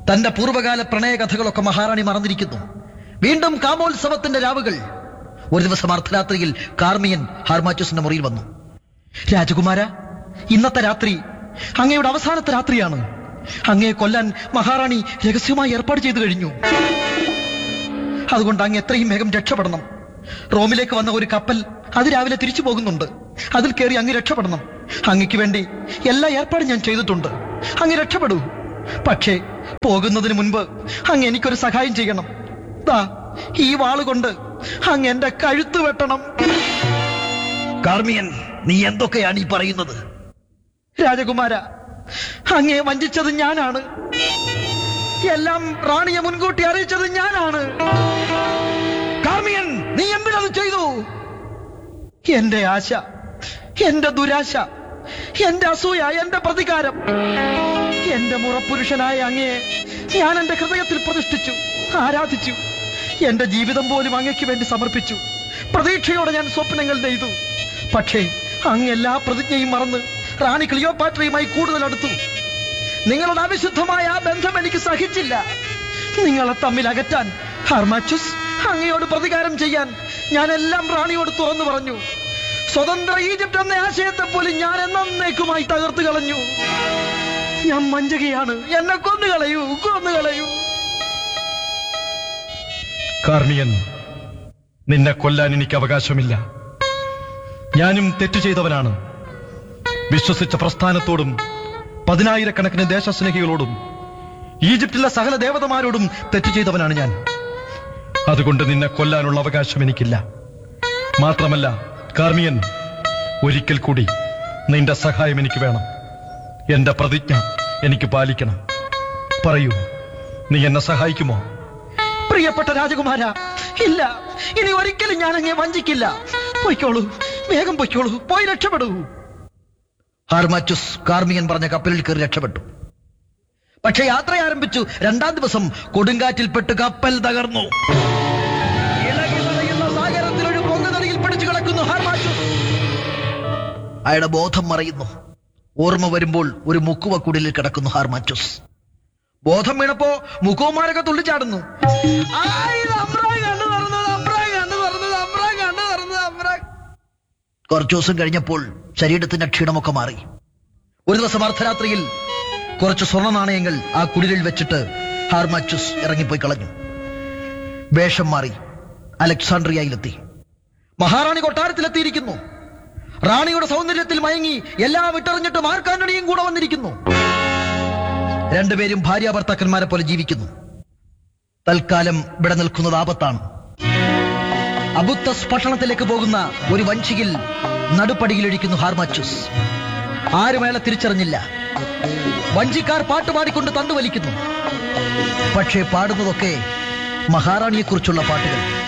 തന്റെ പൂർവ്വകാല പ്രണയകഥകളൊക്കെ മഹാറാണി മറന്നിരിക്കുന്നു വീണ്ടും കാമോത്സവത്തിന്റെ രാവുകൾ ഒരു ദിവസം അർദ്ധരാത്രിയിൽ കാർമിയൻ ഹാർമാച്ചസിന്റെ മുറിയിൽ വന്നു രാജകുമാര ഇന്നത്തെ രാത്രി അങ്ങയുടെ അവസാനത്തെ രാത്രിയാണ് അങ്ങയെ കൊല്ലാൻ മഹാറാണി രഹസ്യമായി ഏർപ്പാട് ചെയ്തു കഴിഞ്ഞു അതുകൊണ്ട് അങ്ങ് എത്രയും വേഗം രക്ഷപ്പെടണം റോമിലേക്ക് വന്ന ഒരു കപ്പൽ അത് രാവിലെ തിരിച്ചു പോകുന്നുണ്ട് അതിൽ കയറി അങ്ങ് രക്ഷപ്പെടണം അങ്ങയ്ക്ക് വേണ്ടി എല്ലാ ഏർപ്പാടും ഞാൻ ചെയ്തിട്ടുണ്ട് അങ്ങ് രക്ഷപ്പെടൂ പക്ഷേ പോകുന്നതിന് മുൻപ് അങ്ങ് എനിക്കൊരു സഹായം ചെയ്യണം ദാ ഈ വാളുകൊണ്ട് അങ്ങ് എന്റെ കഴുത്ത് വെട്ടണം കാർമിയൻ നീ എന്തൊക്കെയാണ് ഈ പറയുന്നത് രാജകുമാര അങ്ങയെ വഞ്ചിച്ചത് ഞാനാണ് എല്ലാം റാണിയെ മുൻകൂട്ടി അറിയിച്ചത് ഞാനാണ് കാർമിയൻ നീ എന്തിനത് ചെയ്തു എന്റെ ആശ എന്റെ ദുരാശ എന്റെ അസൂയ എന്റെ പ്രതികാരം എന്റെ മുറപ്പുരുഷനായ അങ്ങയെ ഞാൻ എന്റെ ഹൃദയത്തിൽ പ്രതിഷ്ഠിച്ചു ആരാധിച്ചു എന്റെ ജീവിതം പോലും അങ്ങയ്ക്ക് വേണ്ടി സമർപ്പിച്ചു പ്രതീക്ഷയോടെ ഞാൻ സ്വപ്നങ്ങൾ നെയ്തു പക്ഷേ അങ്ങ് എല്ലാ പ്രതിജ്ഞയും മറന്ന് റാണി ക്ലിയോപാട്രയുമായി കൂടുതൽ അടുത്തു നിങ്ങളുടെ അവിശുദ്ധമായ ആ ബന്ധം എനിക്ക് സഹിച്ചില്ല നിങ്ങളെ തമ്മിൽ അകറ്റാൻ ഹർമാച്ചുസ് അങ്ങയോട് പ്രതികാരം ചെയ്യാൻ ഞാൻ എല്ലാം റാണിയോട് തുറന്നു പറഞ്ഞു സ്വതന്ത്ര ഈജിപ്റ്റ് എന്ന ആശയത്തെ പോലും ഞാൻ എന്നേക്കുമായി തകർത്തു കളഞ്ഞു ഞാൻ മഞ്ചകയാണ് എന്നെ കൊന്നുകളയൂ കൊന്നുകളയൂ കാർമിയൻ നിന്നെ കൊല്ലാൻ എനിക്ക് അവകാശമില്ല ഞാനും തെറ്റു ചെയ്തവനാണ് വിശ്വസിച്ച പ്രസ്ഥാനത്തോടും പതിനായിരക്കണക്കിന് ദേശസ്നേഹികളോടും ഈജിപ്തിലെ സകല ദേവതമാരോടും തെറ്റു ചെയ്തവനാണ് ഞാൻ അതുകൊണ്ട് നിന്നെ കൊല്ലാനുള്ള അവകാശം എനിക്കില്ല മാത്രമല്ല കാർമിയൻ ഒരിക്കൽ കൂടി നിന്റെ സഹായം എനിക്ക് വേണം എന്റെ പ്രതിജ്ഞ എനിക്ക് പാലിക്കണം പറയൂ നീ എന്നെ സഹായിക്കുമോ പ്രിയപ്പെട്ട രാജകുമാര ഇല്ല ഇനി ഒരിക്കലും ഞാൻ അങ്ങേ വഞ്ചിക്കില്ല പൊയ്ക്കോളൂ വേഗം പൊയ്ക്കോളൂ പോയി രക്ഷപ്പെടൂ ഹാർമാച്ചുസ് കാർമിയൻ പറഞ്ഞ കപ്പലിൽ കയറി രക്ഷപ്പെട്ടു പക്ഷെ യാത്ര ആരംഭിച്ചു രണ്ടാം ദിവസം കൊടുങ്കാറ്റിൽപ്പെട്ട് കപ്പൽ തകർന്നു ഇളകി മറിയുന്ന സാഗരത്തിൽ ഒരു പൊങ്ങുതടിയിൽ പിടിച്ചു കിടക്കുന്നു ഹാർമാച്ചുസ് അയാളുടെ ബോധം മറയുന്നു ഓർമ്മ വരുമ്പോൾ ഒരു മുക്കുവക്കുടിലിൽ കിടക്കുന്നു ഹാർമാച്ചുസ് ബോധം വീണപ്പോ മുഖവുമാരൊക്കെ തുള്ളിച്ചാടുന്നു ആയ്, ഇത് അമ്രാൻ കണ്ണ് തുറന്നത്, അമ്രാൻ കണ്ണ് തുറന്നത്, അമ്രാൻ കണ്ണ് തുറന്നത്, അമ്രാൻ. കുറച്ചു ദിവസം കഴിഞ്ഞപ്പോൾ ശരീരത്തിന്റെ ക്ഷീണമൊക്കെ മാറി ഒരു ദിവസം അർദ്ധരാത്രിയിൽ കുറച്ച് സ്വർണ്ണ നാണയങ്ങൾ ആ കുടിലിൽ വെച്ചിട്ട് ഹാർമാച്ചുസ് ഇറങ്ങിപ്പോയി കളഞ്ഞു വേഷം മാറി അലക്സാണ്ട്രിയയിലെത്തി മഹാറാണി കൊട്ടാരത്തിലെത്തിയിരിക്കുന്നു റാണിയുടെ സൗന്ദര്യത്തിൽ മയങ്ങി എല്ലാം വിട്ടെറിഞ്ഞിട്ട് മാർക്കാന്റണിയും കൂടെ വന്നിരിക്കുന്നു രണ്ടുപേരും ഭാര്യ ഭർത്താക്കന്മാരെ പോലെ ജീവിക്കുന്നു തൽക്കാലം ഇവിടെ നിൽക്കുന്നത് ആപത്താണ് അബുത്തസ് പട്ടണത്തിലേക്ക് പോകുന്ന ഒരു വഞ്ചിയിൽ നടുപ്പടിയിലിരിക്കുന്നു ഹാർമാച്ചുസ് ആരും അയാളെ തിരിച്ചറിഞ്ഞില്ല വഞ്ചിക്കാർ പാട്ടുപാടിക്കൊണ്ട് തണ്ടുവലിക്കുന്നു പക്ഷേ പാടുന്നതൊക്കെ മഹാറാണിയെക്കുറിച്ചുള്ള പാട്ടുകൾ